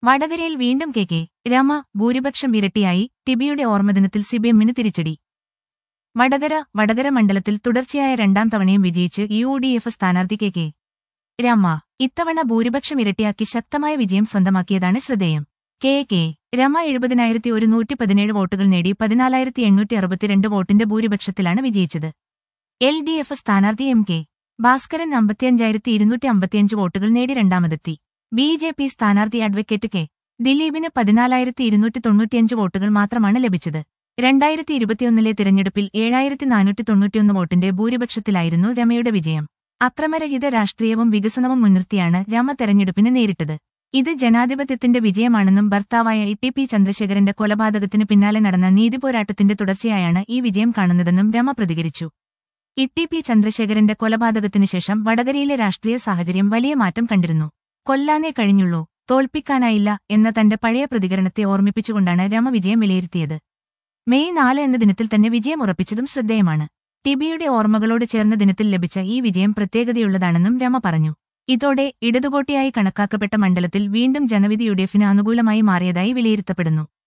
വടകരയിൽ വീണ്ടും K K Rama ഭൂരിപക്ഷം ഇരട്ടിയായി ടിബിയുടെ ഓർമ്മദിനത്തിൽ സിബിഎമ്മിന് തിരിച്ചടി വടകര വടകര മണ്ഡലത്തിൽ തുടർച്ചയായ രണ്ടാം തവണയും വിജയിച്ച് യു ഡി എഫ് സ്ഥാനാർത്ഥി കെ കെ രമ ഇത്തവണ ഭൂരിപക്ഷം ഇരട്ടിയാക്കി ശക്തമായ വിജയം സ്വന്തമാക്കിയതാണ് ശ്രദ്ധേയം കെ കെ രമ എഴുപതിനായിരത്തി ഒരുന്നൂറ്റി പതിനേഴ് വോട്ടുകൾ നേടി പതിനാലായിരത്തി എണ്ണൂറ്റി അറുപത്തിരണ്ട് വോട്ടിന്റെ ഭൂരിപക്ഷത്തിലാണ് വിജയിച്ചത് എൽ ഡി എഫ് സ്ഥാനാർത്ഥി എം കെ ഭാസ്കരൻ അമ്പത്തിയഞ്ചായിരത്തി ഇരുന്നൂറ്റി അമ്പത്തിയഞ്ച് വോട്ടുകൾ നേടി രണ്ടാമതെത്തി ബി ജെ പി സ്ഥാനാർത്ഥി അഡ്വക്കേറ്റ് കെ ദിലീപിന് പതിനാലായിരത്തി ഇരുന്നൂറ്റി തൊണ്ണൂറ്റിയഞ്ച് വോട്ടുകൾ മാത്രമാണ് ലഭിച്ചത് രണ്ടായിരത്തി ഇരുപത്തിയൊന്നിലെ തിരഞ്ഞെടുപ്പിൽ ഏഴായിരത്തി നാനൂറ്റി തൊണ്ണൂറ്റിയൊന്ന് വോട്ടിന്റെ ഭൂരിപക്ഷത്തിലായിരുന്നു രമയുടെ വിജയം അക്രമരഹിത രാഷ്ട്രീയവും വികസനവും മുൻനിർത്തിയാണ് രമ തെരഞ്ഞെടുപ്പിന് നേരിട്ടത് ഇത് ജനാധിപത്യത്തിന്റെ വിജയമാണെന്നും ഭർത്താവായ ഇ ടി പി ചന്ദ്രശേഖരന്റെ കൊലപാതകത്തിന് പിന്നാലെ നടന്ന നീതിപോരാട്ടത്തിന്റെ തുടർച്ചയായാണ് ഈ വിജയം കാണുന്നതെന്നും രമ പ്രതികരിച്ചു ഇ ടി പി ചന്ദ്രശേഖരന്റെ കൊലപാതകത്തിനു ശേഷം വടകരയിലെ രാഷ്ട്രീയ സാഹചര്യം വലിയ മാറ്റം കണ്ടിരുന്നു കൊല്ലാനേ കഴിഞ്ഞുള്ളൂ തോൽപ്പിക്കാനായില്ല എന്ന തന്റെ പഴയ പ്രതികരണത്തെ ഓർമ്മിപ്പിച്ചുകൊണ്ടാണ് രമ വിജയം വിലയിരുത്തിയത് മെയ് നാല് എന്ന ദിനത്തിൽ തന്നെ വിജയം ഉറപ്പിച്ചതും ശ്രദ്ധേയമാണ് ടിബിയുടെ ഓർമ്മകളോട് ചേർന്ന ദിനത്തിൽ ലഭിച്ച ഈ വിജയം പ്രത്യേകതയുള്ളതാണെന്നും രമ പറഞ്ഞു ഇതോടെ ഇടതുകോട്ടയായി കണക്കാക്കപ്പെട്ട മണ്ഡലത്തിൽ വീണ്ടും ജനവിധി യുഡിഎഫിന് അനുകൂലമായി മാറിയതായി വിലയിരുത്തപ്പെടുന്നു